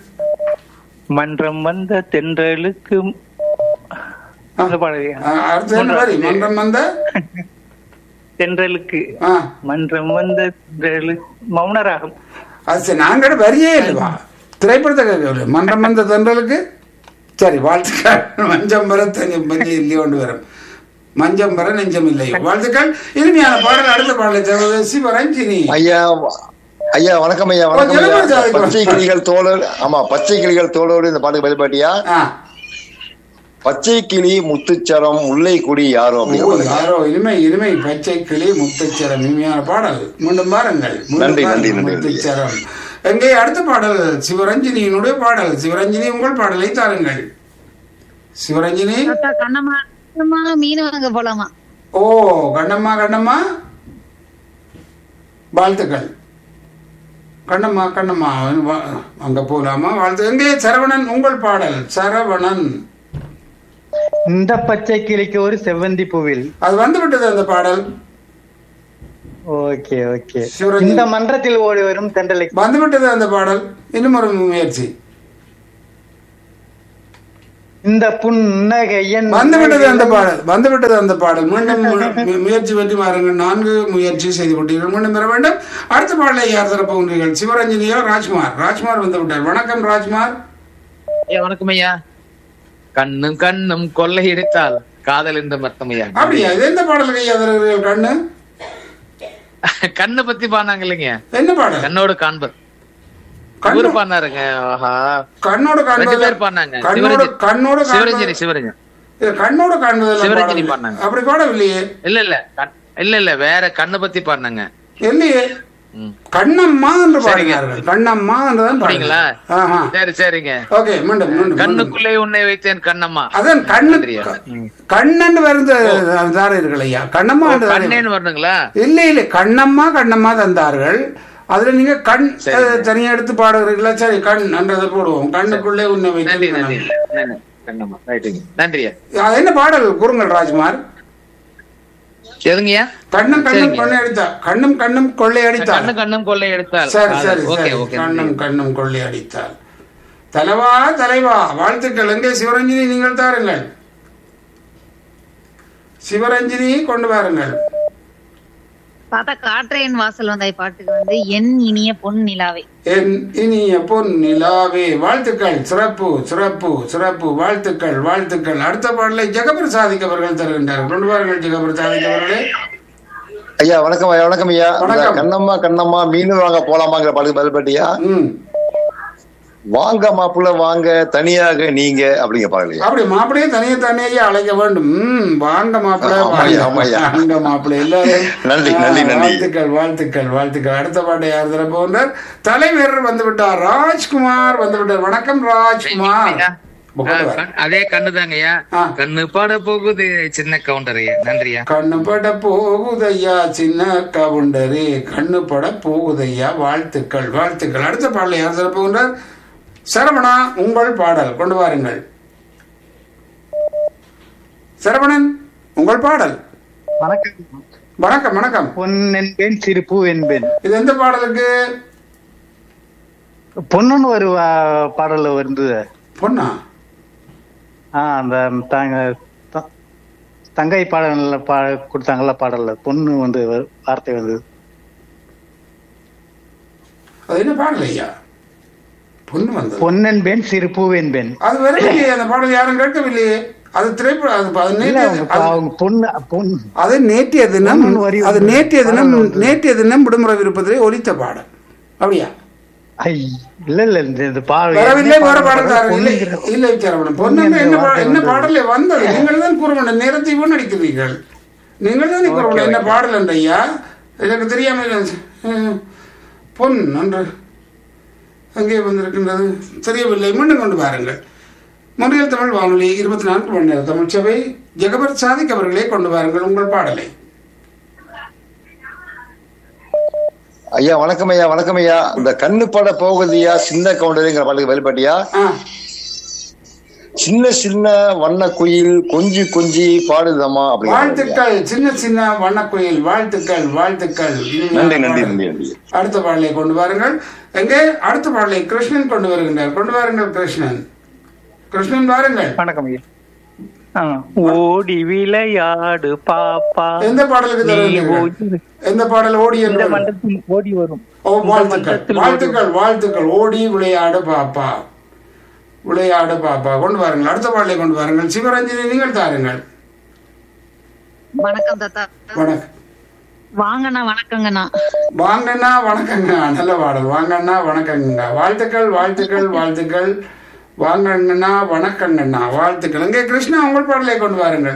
மன்றம் வந்த தென்றலுக்கு அந்த பாடலையா ஆ, அடுத்து என்ன வரி மன்றம் வந்த தென்றலுக்கு ஆ, மன்றம் வந்த தென்றலுக்கு மௌனராகம் அது சரி நாங்கள் வரியே இல்லைவா திரைப்படத்தை கேட்கவில்லை மன்றம் வந்த தென்றலுக்கு சரி வாழ்த்துக்கள் மஞ்சம் வர தஞ்சம் பஞ்சம் இல்லை கொண்டு வரும் மஞ்சம் வர நெஞ்சம் இல்லை வாழ்த்துக்கள் இனிமையான பாடல் அடுத்த பாடலை தருவது சிவரஞ்சினி ஐயா ஐயா வணக்கம் ஐயா வணக்கம் ஓ, ஐயா ஜெகபதி சாதிக்கு பச்சை கிளிகள் தோளோடு ஆமா பச்சை கிளிகள் தோளோடு இந்த பாட்டுக்கு பதில் பாட்டியா ஆ பச்சை கிளி முத்துச்சரம் முல்லை குடி யாரோ ஓ, அப்படிங்கிற பாட்டுங்க. யாரோ இனிமை இனிமை பச்சை கிளி முத்துச்சரம் இனிமையான பாடல் மீண்டும் பாருங்கள் மீண்டும் நன்றி, பாருங்கள், நன்றி, நன்றி, நன்றி. முத்துச்சரம் எங்கே அடுத்த பாடல் சிவரஞ்சினியினுடைய பாடல் சிவரஞ்சினி உங்கள் பாடலை தாருங்கள் சிவரஞ்சினி தாத்தா, கண்ணம்மா கண்ணம்மா மீன் வாங்க போலாமா ஓ கண்ணம்மா கண்ணம்மா வாழ்த்துக்கள் கண்ணம்மா கண்ணம்மா வா- அங்க போலாமா வாழ்த்து எங்கே சரவணன் உங்கள் பாடல் சரவணன் இந்த பச்சை கிளிக்கு ஒரு செவ்வந்தி பூவில் அது வந்து விட்டது அந்த பாடல் ஓகே ஓகே சிவரஞ்சன். இந்த மன்றத்தில் ஓடி வரும் தென்றலை வந்து விட்டது அந்த பாடல் இன்னும் ஒரு முயற்சி இந்த புன்னகை என் வந்து விட்டது அந்த பாடல் வந்து விட்டது அந்த பாடல் மீண்டும் மு- முயற்சி பற்றி பாருங்கள் நான்கு முயற்சி செய்து விட்டீர்கள் மீண்டும் பெற வேண்டும் அடுத்த பாடலை யார் தரப்போகின்றீர்கள் சிவரஞ்சனியோ ராஜ்குமார் ராஜ்குமார் வந்து விட்டார் வணக்கம் ராஜ்குமார் ஐயா வணக்கம் ஐயா கண்ணும் கண்ணும் கொள்ளையடித்தால் காதல் என்று அர்த்தம் ஐயா அப்படியா இது எந்த பாடலுக்கு ஐயா தருகிறீர்கள் கண்ணு கண்ணை பத்தி பாடினாங்க இல்லைங்க என்ன பாடல் கண்ணோடு காண்பர் கண்ணு- இவரு பாடினாருங்க ஆஹா கண்ணோடு ரெண்டு காண்பது பேர் பாடினாங்க கண்ணோடு சிவரஞ்சனி கண்ணோடு சிவரஞ்சனி காண்பது சிவரஞ்சன் இது கண்ணோடு காண்பது சிவரஞ்சனி பாடினாங்க. அப்படி பாடவில்லையே இல்ல இல்ல கண்- இல்ல இல்ல வேற கண்ணை பத்தி பாடினாங்க இல்லையே ம். கண்ணம்மா என்று சரிங்க. பாடினார்கள் கண்ணம்மா என்று தான் அப்படிங்களா? ஆஹா சரி சரிங்க ஓகே மீண்டும் மீண்டும் மீண்டும். கண்ணுக்குள்ளே உன்னை வைத்தேன் கண்ணம்மா அதான் கண்ணு நன்றியா. கண்ணன் வருந்த தாரீர்கள் ஐயா கண்ணம்மா ஓ, என்று தாரீர்கள். கண்ணேன்னு வரணுங்களா இல்ல இல்ல கண்ணம்மா கண்ணம்மா தந்தார்கள் அதுல நீங்க கண் அஹ், தனியா எடுத்து பாடுகிறீர்களா சரி கண் என்றதை போடுவோம் கண்ணுக்குள்ளே உன்னை நன்றி நன்றி வைத்து நன்றி கண்ணம்மா ரைட்டுங்க நன்றியா அது என்ன பாடல் கூறுங்கள் ராஜ்குமார் எதுங்கய்யா கண்ணும் கண்ணும் சரிங்க. கொள்ளை அடித்தா கண்ணும் கண்ணும் கொள்ளை அடித்தார் கண்ணு கண்ணும் கொள்ளை எடுத்தால் சரி சரி ஓகே சரி ஓகே கண்ணும் கண்ணும் கொள்ளை அடித்தார் தலைவா தலைவா வாழ்த்துக்கள் எங்கே சிவரஞ்சினி நீங்கள் தாருங்கள் சிவரஞ்சினி கொண்டு வாருங்கள் தாத்தா காற்றையின் வாசல் வந்தாய் பாட்டுக்கு வந்து என் இனிய பொன் நிலாவை என் இனிய பொன் நிலாவே வாழ்த்துக்கள் சிறப்பு சிறப்பு சிறப்பு வாழ்த்துக்கள் வாழ்த்துக்கள் அடுத்த பாடலை ஜெகபிரசாதிக் அவர்கள் தருகின்றார்கள் கொண்டு வாருங்கள் ஜெகபிரசாதிக் அவர்களே ஐயா வணக்கம் ஐயா வணக்கம் ஐயா வணக்கம். இந்த கண்ணம்மா கண்ணம்மா மீன் வாங்க போலாமாங்கிற பாட்டுக்கு பதில் பாட்டியா ம் வாங்க மாப்பிள்ள வாங்க தனியாக நீங்க அப்படிங்கிற பாடலையா அப்படி மாப்பிளையே தனியே தனியே அழைக்க வேண்டும் ம் வாங்க மாப்பிள்ளை ஆமாய்யா, ஆமாய்யா. வாங்க மாப்பிள்ளை எல்லாரும் நன்றி, ஆ, நன்றி, நன்றி. வாழ்த்துக்கள் வாழ்த்துக்கள் வாழ்த்துக்கள் அடுத்த பாட்டை யார் தர போகின்றார் தலைவர் வந்து விட்டார் ராஜ்குமார் வந்து விட்டார் வணக்கம் ராஜ்குமார் ஐயா. கொண்டு ஆ, வா. கண்- அதே கண்ணுதாங்கய்யா ஆ. கண்ணு பாட போகுது சின்ன கவுண்டரையா நன்றியா கண்ணு பட போகுதையா சின்ன கவுண்டரே கண்ணு பட போகுதையா வாழ்த்துக்கள் வாழ்த்துக்கள் அடுத்த பாடலை யார் தர போகின்றார் சரவணா உங்கள் பாடல் கொண்டு வாருங்கள் சரவணன் உங்கள் பாடல் வணக்கம் வணக்கம் வணக்கம் பொன் என்பேன் சிறு பூ என்பேன் இது எந்த பாடலுக்கு பொண்ணுன்னு ஒரு ஆ, பாடல்ல வந்து பொண்ணா ஆ அந்த தாங்க த- தங்கை பாடல்ல பா கொடுத்தாங்கல்ல பாடல்ல பொண்ணு வந்து வ- வார்த்தை வந்து அது என்ன பாடல் ஐயா பொண்ணு வந்தது பொன்னென்பேன் சிறு பூவென்பேன் அது வரவில்லையே அந்த பாடல் யாரும் கேட்கவில்லையே அது திரைப்படம் அது அது இல்ல நேற்றைய- அவங்க அது- அவங்க பொண்ணு பொண்ணு அது நேற்றைய தினம் பொண்ணுன்னு வரி அது வந்து- நேற்றைய தினம் பாடல் வந்து- நேற்றைய தினம் விடுமுறை விருப்பத்திலே ஒலித்த பாடல் அப்படியா ஐ இல்ல இல்ல இந்த இந்த பாடல் வரவில்லை என்ன வேற பாடல் பாடல் தாரு இல்லை பொண்ணுங்கிற- இல்லை சரவணன் பொண்ணு பொண்ணு என்ன பா- வார்த்தை என்ன வந்தது. பாடலே வந்தது நீங்கள் தான் கூற வேண்டும் நேரத்தை வீணடிக்கிறீர்கள் நீங்கள் தான் கூற வேண்டும் என்ன பாடல் என்று ஐயா எனக்கு தெரியாம ம், பொன் நன்று அங்கே வந்திருக்கின்றது தெரியவில்லை மீண்டும் கொண்டு வாருங்கள் முறையில் தமிழ் வானொலி இருபத்தி நான்கு மணி நேரம் தமிழ் சபை ஜெகபர் சாதிக் அவர்களே கொண்டு வாருங்கள் உங்கள் பாடலை ஐயா வணக்கம் ஐயா வணக்கம் ஐயா இந்த கண்ணு பட போகுதியா சின்ன கவுண்டருங்கிற பாட்டுக்கு வெளிப்பாட்டியா ஆ சின்ன சின்ன வண்ண குயில் கொஞ்சி கொஞ்சி பாடுதம்மா அப்படிங்கிற பாட்டு ஐயா. வாழ்த்துக்கள் சின்ன சின்ன வண்ணக்குயில் வாழ்த்துக்கள் வாழ்த்துக்கள் நன்றி நன்றி நன்றி நன்றி அடுத்த பாடலை கொண்டு வாருங்கள் எங்கே அடுத்த பாடலை கிருஷ்ணன் கொண்டு வருகின்றார் கொண்டு வாருங்கள் கிருஷ்ணன் கிருஷ்ணன் வாருங்கள் வணக்கம் ஐயா ஆ, ஓடி விளையாடு பாப்பா எந்த பாடலுக்கு நீ தருவீர்கள் ஓடி- எந்த பாடல் ஓடி இந்த என்று மண்டலத்தில் ஓடி வரும் ஓ இந்த வாழ்த்துக்கள் மண்டலத்தில் வாழ்த்துக்கள் வாழ்த்துக்கள் ஓடி விளையாடு பாப்பா விளையாடு பாப்பா கொண்டு வாருங்கள் அடுத்த பாடலை கொண்டு வாருங்கள் சிவரஞ்சனி நீங்கள் தாருங்கள் வணக்கம் தாத்தா வணக்கம் வாங்கண்ணா வணக்கங்கண்ணா வாங்கண்ணா வணக்கங்க நல்ல பாடல் வாங்கண்ணா வணக்கங்க வாழ்த்துக்கள் வாழ்த்துக்கள் வாழ்த்துக்கள் வாங்கண்ணா வணக்கங்கண்ணா வாழ்த்துக்கள் இங்கே கிருஷ்ணா உங்கள் பாடலை கொண்டு வாருங்கள்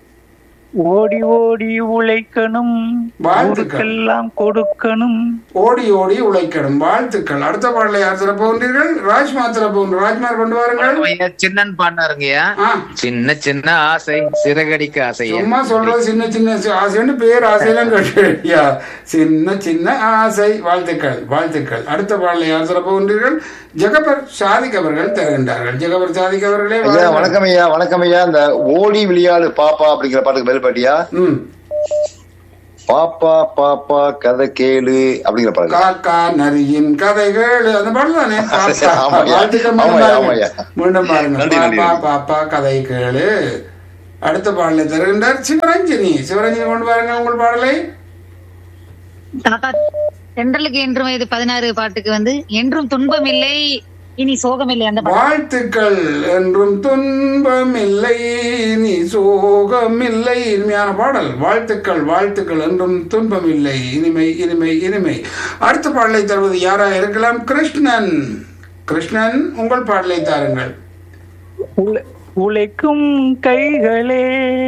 ஓடி ஓடி உழைக்கணும் வாழ்த்துக்கள். ஊருக்கெல்லாம் கொடுக்கணும் ஓடி ஓடி உழைக்கணும் வாழ்த்துக்கள் அடுத்த பாடலை யார் தர போகின்றீர்கள் ராஜ்மா தர போகின்ற ராஜ்மார் கொண்டு வாருங்கள் வணக்கம் ஐயா சின்னன் பாடினாருங்கய்யா ஆ சின்ன சின்ன ஆசை சிறகடிக்க ஆசையா சும்மா சொல்றது சின்ன சின்ன சி- ஆசைன்னு பேர் ஆசையெல்லாம் கேட்டியா சின்ன சின்ன ஆசை வாழ்த்துக்கள் வாழ்த்துக்கள் அடுத்த பாடலை யார் தர போகின்றீர்கள் ஜெகபர் சாதிக் அவர்கள் தருகின்றார்கள் ஜெகபர் சாதிக் அவர்களே ஐயா வாருங்கள். வணக்கம் ஐயா வணக்கம் ஐயா இந்த ஓடி விளையாடு பாப்பா அப்படிங்கிற பாட்டுக்கு வெளிப்பாட்டியா ம் பாப்பா பாப்பா கதை கேளு அப்படிங்கிற பாட்டு காக்கா நரியின் கதைகள் அந்த பாடல் தானே பாப்பா. ஆமாய்யா. வாழ்த்துக்கள் மீண்டும் ஆமாய்யா, பாருங்க. ஆமாய்யா. மீண்டும் பாருங்க நன்றி, நன்றி, பாப்பா நன்றி. பாப்பா கதை கேளு அடுத்த பாடலை தருகின்றார் சிவரஞ்சனி சிவரஞ்சனி கொண்டு பாருங்க உங்கள் பாடலை தாத்தா தென்றலுக்கு என்றும் வயது பதினாறு பாட்டுக்கு வந்து என்றும் துன்பம் இல்லை இனி சோகம் இல்லை அந்த பாட்டு வாழ்த்துக்கள் என்றும் துன்பமில்லை நீ சோகமில்லை இனிமையான பாடல் வாழ்த்துக்கள் வாழ்த்துக்கள் என்றும் துன்பமில்லை இனிமை இனிமை இனிமை அடுத்த பாடலை தருவது யாரா இருக்கலாம் கிருஷ்ணன் கிருஷ்ணன் உங்கள் பாடலை தாருங்கள் உழை- உழைக்கும் கைகளே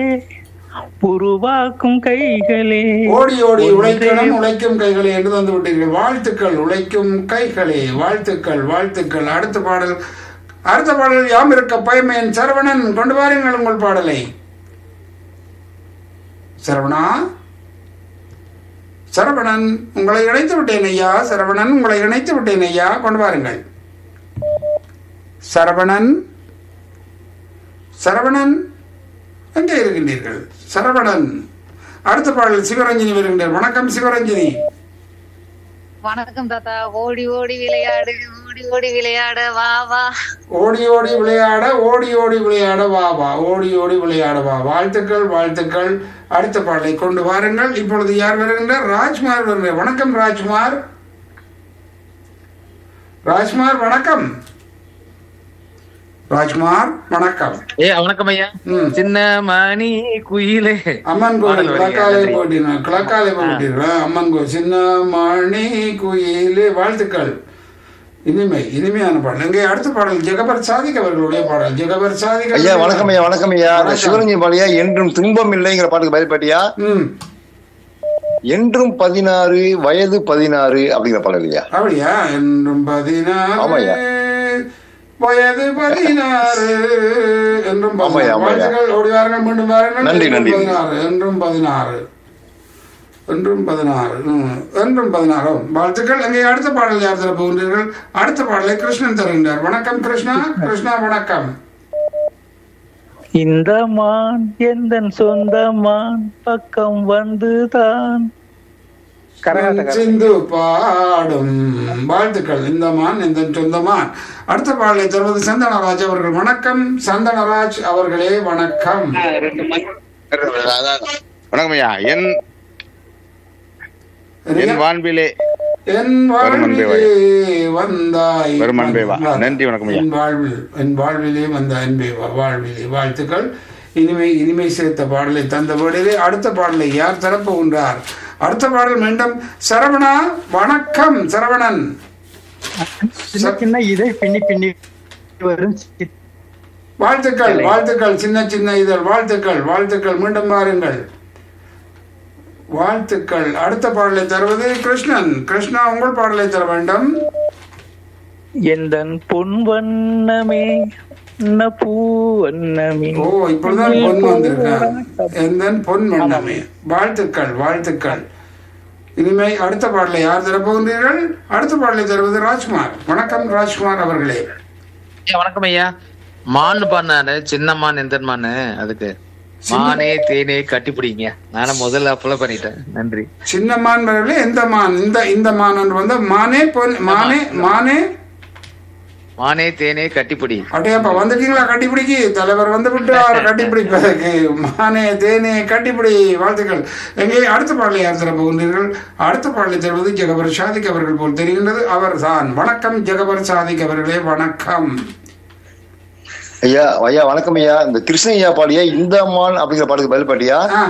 உருவாக்கும் கைகளே ஓடி ஓடி உழைக்கணும் உழைக்கும் கைகளே என்று தந்து விட்டீர்கள் வாழ்த்துக்கள் உழைக்கும் கைகளே வாழ்த்துக்கள் வாழ்த்துக்கள் அடுத்த பாடல் அடுத்த பாடல் யாம் இருக்க பயமேன் சரவணன் கொண்டு வாருங்கள் உங்கள் பாடலை சரவணா சரவணன் உங்களை இணைத்து விட்டேன் ஐயா சரவணன் உங்களை இணைத்து விட்டேன் ஐயா கொண்டு வாருங்கள் சரவணன் சரவணன் எங்கே இருக்கின்றீர்கள் சரவணன் அடுத்த பாடல் சிவரஞ்சனி வருகின்றார் வணக்கம் சிவரஞ்சனி வணக்கம் தாத்தா ஓடி ஓடி விளையாடு ஓடி ஓடி விளையாட வா வா ஓடி ஓடி விளையாட ஓடி ஓடி விளையாட வா வா ஓடி ஓடி விளையாட வா வாழ்த்துக்கள் வாழ்த்துக்கள் அடுத்த பாடலை கொண்டு வாருங்கள் இப்பொழுது யார் வருகின்றார் ராஜ்குமார் வருகிறார் வணக்கம் ராஜ்குமார் ராஜ்குமார் வணக்கம் ராஜ்குமார் வணக்கம் ஏ வணக்கம் ஐயா ம். சின்ன மணி குயிலே அம்மன் கோயில் பாடல் வரிங்க, கிழக்காலே நன்றி. போட்டினா கிழக்காலே போட்டீர்களா அம்மன் கோயில் சின்ன மணி குயிலே வாழ்த்துக்கள் இனிமை இனிமையான பாடல் இங்கே அடுத்த பாடல் ஜெகபர் சாதிக் அவர்களுடைய பாடல் ஜெகபர் சாதிக் ஐயா வணக்கம் ஐயா வணக்கம் ஐயா இந்த வணக்கம். சிவரஞ்சன் பாடியா என்றும் துன்பம் இல்லைங்கிற பாட்டுக்கு பயன்பட்டியா ம் என்றும் பதினாறு வயது பதினாறு அப்படிங்கிற பாடல் இல்லையா அப்படியா என்றும் பதினாறு ஆமாய்யா. வயது பதினாறு என்றும் பதினாறு ஆமாய்யா, ஆமாய்யா. வாழ்த்துக்கள் ஓடி வாருங்கள் மீண்டும் வாருங்கள் நன்றி, என்றும் நன்றி. பதினாறு என்றும் பதினாறு என்றும் பதினாறு ம், என்றும் பதினாறு வாழ்த்துக்கள் அங்கே அடுத்த பாடல் யார் தர போகின்றீர்கள் அடுத்த பாடலை கிருஷ்ணன் தருகின்றார் வணக்கம் கிருஷ்ணா கிருஷ்ணா வணக்கம் இந்த மான் எந்தன் சொந்த மான் பக்கம் வந்துதான் கரகாட்ட சிந்து பாடும் வாழ்த்துக்கள் இந்த மான் இந்த சொந்தமான் அடுத்த பாடலை தருவது சந்தனராஜ் அவர்கள் வணக்கம் சந்தனராஜ் அவர்களே வணக்கம் வணக்கம் ஐயா என் என் வான்பிலே என் வரும் அன்பே வாழ்விலே வந்தாய் வரும் அன்பே வா. நன்றி, வணக்கம் ஐயா. என் வாழ்வில் என் வாழ்விலே வந்த அன்பே வா வாழ்விலே வாழ்த்துக்கள் இனிமை இனிமை சேர்த்த பாடலை தந்த வேளையிலே அடுத்த பாடலை யார் தரப்பு உண்டார் அடுத்த பாடல் மீண்டும் சரவணா வணக்கம் சரவணன் சின்ன சின்ன இதை பின்னி பின்னி வரும் சி- வாழ்த்துக்கள் வாழ்த்துக்கள் சின்ன சின்ன இதழ் வாழ்த்துக்கள் வாழ்த்துக்கள் மீண்டும் பாருங்கள் வாழ்த்துக்கள் அடுத்த பாடலை தருவது கிருஷ்ணன் கிருஷ்ணா உங்கள் பாடலை தர வேண்டும் எந்தன் பொன் வண்ணமே என்ன பூ வண்ணமே ஓ இப்பொழுதுதான் பொன் வந்திருக்கார் எந்தன் பொன் வண்ணமே வாழ்த்துக்கள் வாழ்த்துக்கள் இனிமே அடுத்த பாடலை யார் தரப்போகின்றீர்கள் அடுத்த பாடலை தருவது ராஜ்குமார் வணக்கம் ராஜ்குமார் அவர்களே ஐயா, வணக்கம் ஐயா மான் பண்ணாரு சின்ன மான் எந்த மானு அதுக்கு மானே தேனே கட்டிப்பிடிங்க நானும் முதல்ல அப்பல பண்ணிட்டேன் நன்றி சின்ன மான் வரவில்லை எந்த மான் இந்த இந்த மான் என்று வந்த மானே பொன் மானே மானே மானே தேனே கட்டிப்பிடி அட்டையாப்பா வந்துட்டீங்களா கட்டிப்பிடிக்கு தலைவர் வந்து விட்டார் கட்டிப்பிடிப்பதற்கு மானே தேனே கட்டிப்பிடி வாழ்த்துக்கள் எங்கே அடுத்த பாடலை யார் தர போகின்றீர்கள் அடுத்த பாடலை தருவது ஜெகபர் சாதிக் அவர்கள் போல் தெரிகின்றது அவர் தான் வணக்கம் ஜெகபர் சாதிக் அவர்களே வணக்கம் ஐயா ஐயா வணக்கம் ஐயா இந்த கிருஷ்ண ஐயா பாடிய இந்த மான் அப்படிங்கிற பாட்டுக்கு பதில் பாட்டியா ஆ,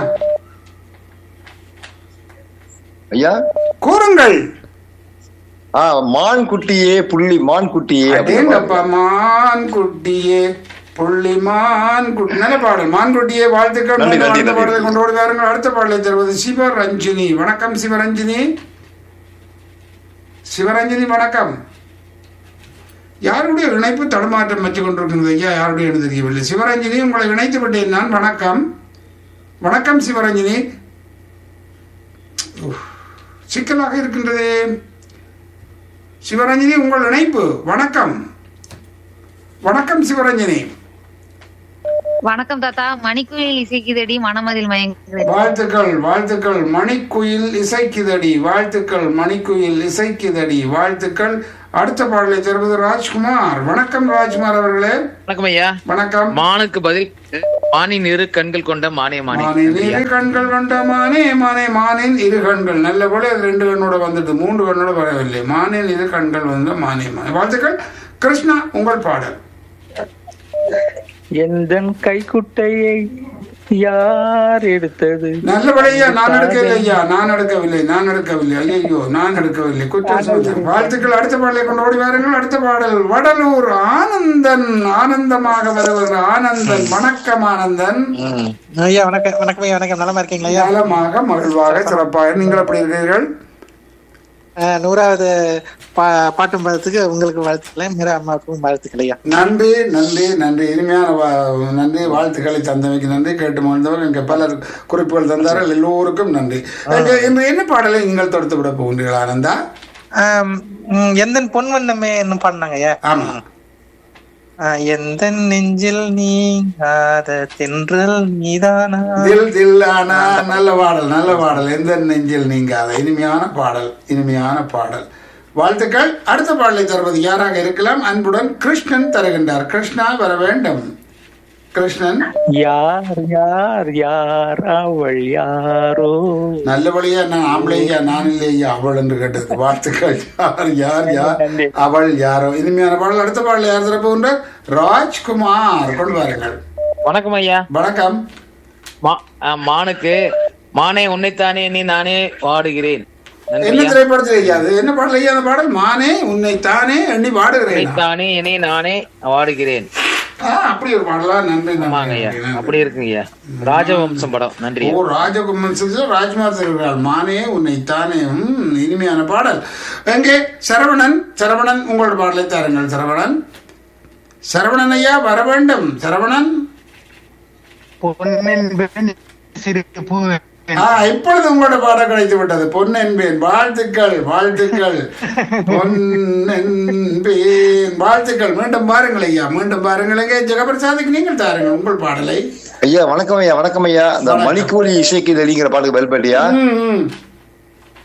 ஐயா கூறுங்கள் ஆ மான் குட்டியே புள்ளி மான் குட்டியே அப்படிங்கிற அடேங்கப்பா மான் குட்டியே புள்ளி மான் குட்டி நல்ல பாடல் மான் குட்டியே வாழ்த்துக்கள் நன்றி, நன்றி, அடுத்த நன்றி. பாடலை கொண்டு ஓடி வாருங்கள் அடுத்த பாடலை தருவது சிவரஞ்சினி வணக்கம் சிவரஞ்சினி சிவரஞ்சினி வணக்கம் யாருடைய இணைப்பு தடுமாற்றம் வச்சு கொண்டிருக்கிறது ஐயா யாருடைய என்று தெரியவில்லை சிவரஞ்சினி உங்களை இணைத்து விட்டேன் நான் வணக்கம் வணக்கம் சிவரஞ்சினி உஃப், சிக்கலாக இருக்கின்றதே சிவரஞ்சினி உங்கள் இணைப்பு வணக்கம் வணக்கம் சிவரஞ்சினி வணக்கம் தாத்தா மணிக்குயில் இசைக்குதடி மனமதில் மயங்குதடி வாழ்த்துக்கள் வாழ்த்துக்கள் மணிக்குயில் இசைக்குதடி வாழ்த்துக்கள் மணிக்குயில் இசைக்குதடி வாழ்த்துக்கள் அடுத்த பாடலை தருவது ராஜ்குமார் வணக்கம் ராஜ்குமார் அவர்களே வணக்கம் ஐயா வணக்கம் மானுக்கு பதில் மானின் இரு கண்கள் கொண்ட மானே மானே மானின் நன்றி ஐயா. இரு கண்கள் கொண்ட மானே மானே மானின் இரு கண்கள் நல்ல போல அது ரெண்டு கண்ணோட வந்துட்டு மூன்று கண்ணோட வரவில்லை மானின் இரு கண்கள் வந்த மானே மானே வாழ்த்துக்கள் கிருஷ்ணா உங்கள் பாடல் எந்தன் கைக்குட்டையை யார் எடுத்தது நல்லபடியா நான் எடுக்கவில்லை ஐயா நான் எடுக்கவில்லை நான் எடுக்கவில்லை ஐயோ நான் எடுக்கவில்லை குற்றம் சுமத்தேன். வாழ்த்துக்கள் அடுத்த பாடலை கொண்டு ஓடி வாருங்கள் அடுத்த பாடல் வடலூர் ஆனந்தன் ஆனந்தமாக வருவது ஆனந்தன் வணக்கம் ஆனந்தன் ஐயா வணக்கம் வணக்கம் ஐயா வணக்கம் நலமா இருக்கீங்களா ஐயா நலமாக மகிழ்வாக சிறப்பாக நீங்கள் எப்படி இருக்கிறீர்கள் அஹ், நூறாவது பா பாட்டும் பதத்துக்கு உங்களுக்கு வாழ்த்துக்கள் மீரா அம்மாவுக்கும் வாழ்த்துக்கள் ஐயா நன்றி நன்றி நன்றி இனிமையான வா- நன்றி வாழ்த்துக்களை தந்தமைக்கு நன்றி கேட்டு மகிழ்ந்தவர் இங்கே பலர் குறிப்புகள் தந்தார்கள் எல்லோருக்கும் நன்றி இன்று இன்று என்ன பாடலை நீங்கள் தொடுத்து விட போகின்றீர்கள் ஆனந்தா ஆம், ம், எந்தன் பொன் வண்ணமே என்னும் பாடினாங்க ஐயா ஆமா அஹ், எந்த நெஞ்சில் நீங்காத தென்றல் நீதானா தில் தில்லானா நல்ல பாடல் நல்ல பாடல் எந்த நெஞ்சில் நீங்காத இனிமையான பாடல் இனிமையான பாடல் வாழ்த்துக்கள் அடுத்த பாடலை தருவது யாராக இருக்கலாம் அன்புடன் கிருஷ்ணன் தருகின்றார் கிருஷ்ணா வர வேண்டும் கிருஷ்ணன் யார் யார் யார் அவள் யாரோ நல்லபடியா நான் ஆம்பளையா நான் இல்லையா அவள் என்று கேட்டது வாழ்த்துக்கள் யார் யார் யார் நன்றி. அவள் யாரோ இனிமையான பாடல் அடுத்த பாடல் யார் தரப்போகின்றார் ராஜ்குமார் கொண்டு வாருங்கள் வணக்கம் ஐயா வணக்கம் மா- ஆ, மானுக்கு மானே உன்னைத்தானே நீ நானே வாடுகிறேன் நன்றி என்ன ஐயா. திரைப்படத்தில் ஐயா அது என்ன பாடல் ஐயா அந்த பாடல் மானே உன்னை தானே எண்ணி பாடுகிறேன் உன்னைத்தானே என்னை நானே வாடுகிறேன் ஆ, அப்படி ஒரு பாடலா நன்றி ஆமாங்க ஐயா நன்றி, நன்றி. அப்படி இருக்குங்க ஐயா ராஜவம்சம் படம் நன்றி ஓ ஐயா. ராஜகுமார் சிறிது ராஜ்குமார் சொல்கிறார் மானே உன்னை தானே ம், இனிமையான பாடல் எங்கே சரவணன் சரவணன் உங்களோட பாடலை தாருங்கள் சரவணன் சரவணன் ஐயா வர வேண்டும் சரவணன் பொன்னென்பேன் சிறு பூ ஆ இப்பொழுது உங்களோட பாடம் கிடைத்து விட்டது பொன்னென்பேன் வாழ்த்துக்கள் வாழ்த்துக்கள் பொன்னென்பேன் வாழ்த்துக்கள் மீண்டும் பாருங்கள் ஐயா மீண்டும் பாருங்கள் எங்கே ஜெகபிரசாதிக்கு நீங்கள் தாருங்கள் உங்கள் பாடலை ஐயா வணக்கம் ஐயா வணக்கம் ஐயா இந்த மணிக்கூலி இசைக்கு தெளிங்கிற பாட்டுக்கு பதில் பாட்டியா ம், ம்.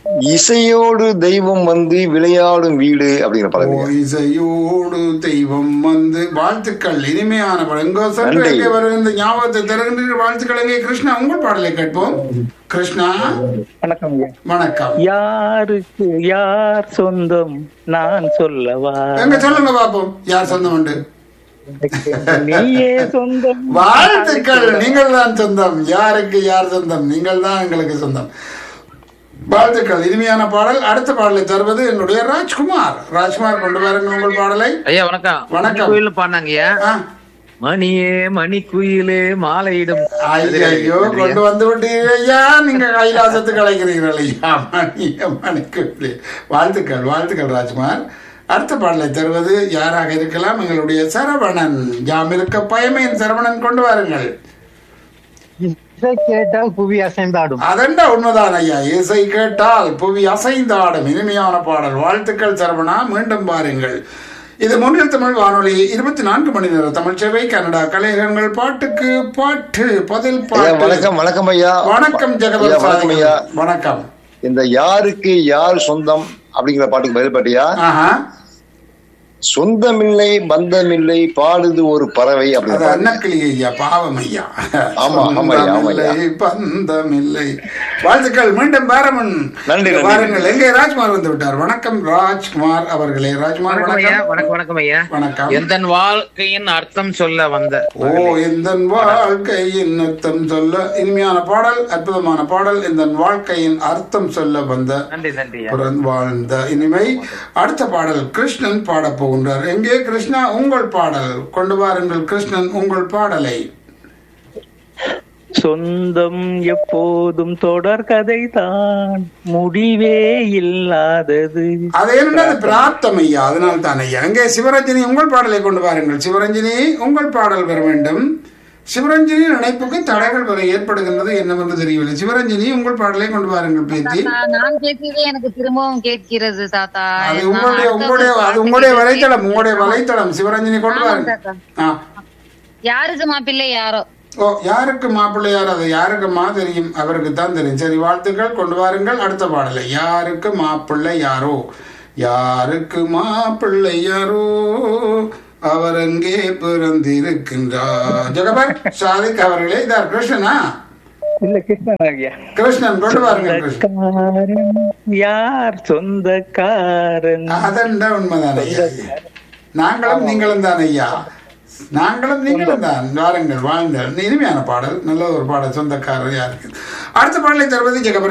இசையோடு தெய்வம் வந்து விளையாடும் வீடு அப்படிங்கிற ஓ, பாடல் இசையோடு தெய்வம் வந்து வாழ்த்துக்கள் இனிமையான பாடல் எங்கோ சென்று நன்றி. எங்கே வருகின்ற ஞாபகத்தை தருகின்ற வாழ்த்துக்கள் எங்கே கிருஷ்ணா உங்கள் பாடலை கேட்போம் கிருஷ்ணா வணக்கம் ஐயா வணக்கம் யாருக்கு யார் சொந்தம் நான் சொல்லவா எங்க சொல்லுங்க பாப்போம் யார் சொந்தம் உண்டு நீயே சொந்தம் வாழ்த்துக்கள் நீங்கள் தான் சொந்தம் யாருக்கு யார் சொந்தம் நீங்கள் தான் எங்களுக்கு சொந்தம் வாழ்த்துக்கள் இனிமையான பாடல் அடுத்த பாடலை தருவது என்னுடைய ராஜ்குமார் ராஜ்குமார் கொண்டு வாருங்கள் உங்கள் பாடலை ஐயா வணக்கம் வணக்கம். கோயில்ல பாடினாங்கய்யா ஆ, மணியே மணி குயிலே மாலையிடும் ஐயையோ கொண்டு வந்து விட்டீர்கள் ஐயா நீங்க கைலாசத்துக்கு அழைக்கிறீர்கள் ஐயா மணிய மணிக்கு வாழ்த்துக்கள் வாழ்த்துக்கள் ராஜ்குமார் அடுத்த பாடலை தருவது யாராக இருக்கலாம் எங்களுடைய சரவணன் யாம் இருக்க பயமேன் சரவணன் கொண்டு வாருங்கள் இசை கேட்டால் புவி அசைந்தாடும் அதெண்டா உண்மைதான் ஐயா இசை கேட்டால் புவி அசைந்தாடும் இனிமையான பாடல் வாழ்த்துக்கள் சரவணா மீண்டும் பாருங்கள் இது முன்னில் தமிழ் வானொலி இருபத்தி நான்கு மணி நேர தமிழ் சேவை கன்னடா கலைஞர்கள் பாட்டுக்கு பாட்டு பதில் ஐயா பாட்டு வணக்கம் வணக்கம் ஐயா வணக்கம் ஐயா, ஜெகதல் வணக்கம் ஐயா வணக்கம் இந்த யாருக்கு யார் சொந்தம் அப்படிங்கிற பாட்டுக்கு பதில் பாட்டியா ஆஹா சொந்தமில்லை பந்தமில்லை பாடுது ஒரு பறவை அது அப்படிங்கிற பாட்டு. அன்னக்கிளி ஐயா பாவம் ஐயா ஆமா, ஆமா ஐயா, ஆமா ஐயா. சொந்தமில்லை, பந்தமில்லை வாழ்த்துக்கள் மீண்டும் பாரமன் நன்றி, நன்றி. வாருங்கள் எங்கே ராஜ்குமார் வந்து விட்டார் வணக்கம் ராஜ்குமார் அவர்களே ராஜ்குமார் வணக்கம் ஐயா வணக்கம் வணக்கம் வணக்கம் ஐயா வணக்கம் எந்த வாழ்க்கையின் அர்த்தம் சொல்ல வந்த ஓ இந்த வாழ்க்கையின் அர்த்தம் சொல்ல இனிமையான பாடல் அற்புதமான பாடல் இந்த வாழ்க்கையின் அர்த்தம் சொல்ல வந்த நன்றி நன்றி ஐயா புறன் வாழ்ந்த இனிமை அடுத்த பாடல் கிருஷ்ணன் பாடப் போகின்றார் எங்கே கிருஷ்ணா உங்கள் பாடல் கொண்டு வாருங்கள் கிருஷ்ணன் உங்கள் பாடலை சொந்தம் எப்போதும் தொடர் கதை தான் முடிவே இல்லாதது அது என்னது பிராப்தம் ஐயா அதனால் தான் ஐயா எங்கே சிவரஞ்சனி உங்கள் பாடலை கொண்டு வாருங்கள் சிவரஞ்சனி உங்கள் பாடல் பெற வேண்டும் சிவரஞ்சனி நினைப்புக்கு தடைகள் வரை ஏற்படுகின்றது என்னவென்று தெரியவில்லை சிவரஞ்சனி உங்கள் பாடலை கொண்டு வாருங்கள் பேத்தி தாத்தா, நான் கேட்கவே எனக்கு திரும்பவும் கேட்கிறது தாத்தா அது நான் உங்களுடைய அடுத்த உங்களுடைய ஒரு அது பாட்டு உங்களுடைய கேட்கிறேன். வலைத்தளம் உங்களுடைய வலைத்தளம் சிவரஞ்சனி கொண்டு ஆமாம் வாருங்க தாத்தா. ஆ யாருக்கு மாப்பிள்ளை யாரோ ஓ யாருக்கு மாப்பிள்ளையார் அது யாருக்குமா தெரியும் அவருக்கு தான் தெரியும் சரி வாழ்த்துக்கள் கொண்டு வாருங்கள் அடுத்த பாடலை யாருக்கு மாப்பிள்ளை யாரோ யாருக்கு மாப்பிள்ளை யாரோ அவர் அங்கே பிறந்திருக்கின்றார் ஜெகபர் சாதிக் அவர்களே இதார் கிருஷ்ணனா இல்ல கிருஷ்ணன் ஐயா கிருஷ்ணன் கொண்டு வாருங்க கிருஷ்ணன் சொந்தக்காரன் யார் சொந்தக்காரன் அதெண்டா உண்மைதான் ஐயா நாங்களும் நீங்களும் தான் ஐயா நாங்களும் நீங்களும் தான் வாருங்கள் வாழ்ந்தல் இனிமையான பாடல் நல்ல ஒரு பாடல் சொந்தக்காரர் யாருக்கு அடுத்த பாடலை தருவது ஜெகபர்